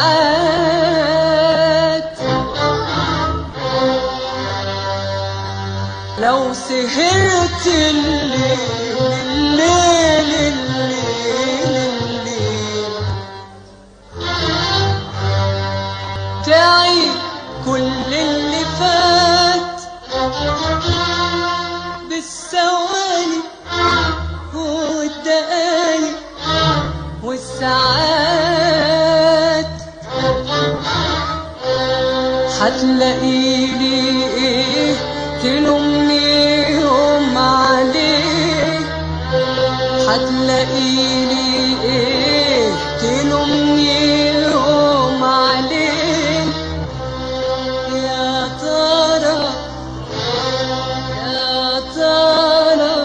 والساعات لو سهرت الليل الليل الليل الليل تعي كل اللي فات بالثواني والدقايق والساعات هتلاقيني ايه تلومني يوم عليه هتلاقيني ايه تلومني يوم عليه يا ترى يا ترى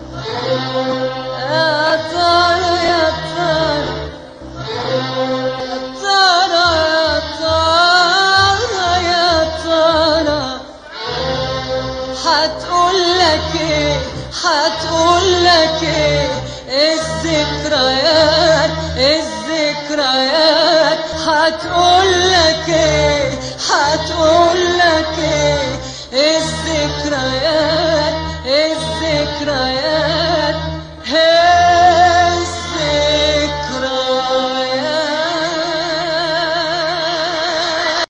يا ترى يا ترى يا ترى يا ترى يا ترى هتقول لك ايه هتقول لك ايه الذكريات الذكريات هتقول لك ايه هتقول لك ايه الذكريات الذكريات